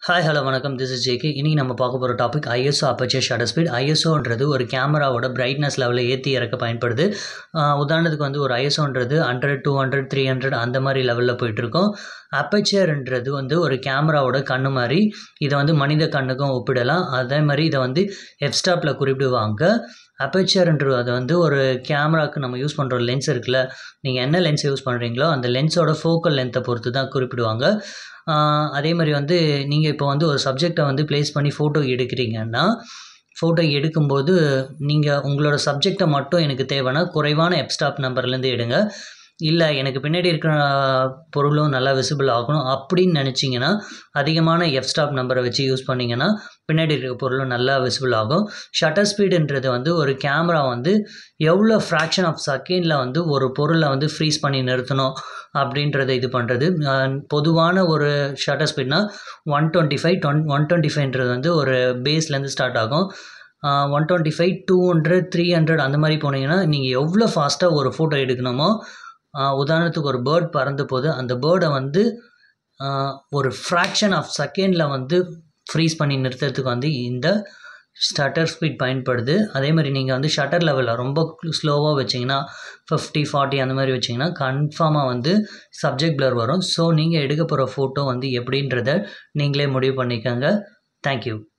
hi hello வணக்கம் this is JK இன்றைக்கி நம்ம பார்க்க போகிற topic ISO aperture shutter speed ஐஎஸ்ஓன்றது ஒரு கேமராவோட பிரைட்னஸ் லெவலில் ஏற்றி இறக்க பயன்படுது ஆஹ் உதாரணத்துக்கு வந்து ஒரு ஐஎஸ்ஓன்றது hundred two hundred three hundred அந்த மாதிரி லெவலில் போயிட்டுருக்கோம் அப்பச்சர்ன்றது வந்து ஒரு கேமராவோட கண்ணு மாதிரி இதை வந்து மனித கண்ணுக்கும் ஒப்பிடலாம் அதே மாதிரி இதை வந்து எஃப்ஸ்டாப்பில் குறிப்பிடுவாங்க அப்பச்சர்ன்றது அது வந்து ஒரு கேமராவுக்கு நம்ம யூஸ் பண்ணுற லென்ஸ் இருக்குல்ல நீங்கள் என்ன லென்ஸ் யூஸ் பண்ணுறீங்களோ அந்த லென்ஸோட ஃபோக்கல் லென்த்தை பொறுத்து தான் குறிப்பிடுவாங்க ஆஹ் அதே மாதிரி வந்து நீங்கள் இப்போ வந்து ஒரு சப்ஜெக்டை வந்து ப்ளேஸ் பண்ணி ஃபோட்டோ எடுக்கிறீங்கன்னா ஃபோட்டோ எடுக்கும்போது நீங்கள் உங்களோட சப்ஜெக்டை மட்டும் எனக்கு தேவைன்னா குறைவான எப்ஸ்டாப் நம்பர்லேருந்து எடுங்க இல்லை எனக்கு பின்னாடி இருக்கிற பொருளும் நல்லா விசிபிள் ஆகணும் அப்படின்னு நினச்சிங்கன்னா அதிகமான எஃப்ஸ்டாப் நம்பரை வச்சு யூஸ் பண்ணிங்கன்னா பின்னாடி இருக்கிற பொருளும் நல்லா விசிபிள் ஆகும் ஷட்டர் ஸ்பீடுன்றது வந்து ஒரு கேமரா வந்து எவ்வளோ ஃப்ராக்ஷன் ஆஃப் செகண்டில் வந்து ஒரு பொருளை வந்து ஃப்ரீஸ் பண்ணி நிறுத்தணும் அப்படின்றத இது பண்ணுறது பொதுவான ஒரு ஷட்டர் ஸ்பீட்னா ஒன் டுவெண்ட்டி ஃபைவ் டொன் ஒன் டுவெண்ட்டி ஃபைவ்ன்றது வந்து ஒரு பேஸ்லேருந்து ஸ்டார்ட் ஆகும் one twenty five two hundred three hundred அந்த மாதிரி போனீங்கன்னா நீங்கள் எவ்வளோ ஃபாஸ்ட்டாக ஒரு ஃபோட்டோ எடுக்கணுமோ ஆஹ் உதாரணத்துக்கு ஒரு பேர்ட் பறந்து போகுது அந்த பேர்டை வந்து ஆஹ் ஒரு ஃப்ராக்ஷன் ஆஃப் செகண்டில் வந்து ஃப்ரீஸ் பண்ணி நிறுத்துறதுக்கு வந்து இந்த ஷட்டர் ஸ்பீட் பயன்படுது அதே மாதிரி நீங்கள் வந்து ஷட்டர் லெவலில் ரொம்ப ஸ்லோவாக வச்சிங்கன்னா ஃபிஃப்டி ஃபார்ட்டி அந்த மாதிரி வச்சிங்கன்னா கன்ஃபார்மாக வந்து சப்ஜெக்ட் பிளர் வரும் ஸோ நீங்கள் எடுக்க போகிற ஃபோட்டோ வந்து எப்படின்றத நீங்களே முடிவு பண்ணிக்கோங்க தேங்க்யூ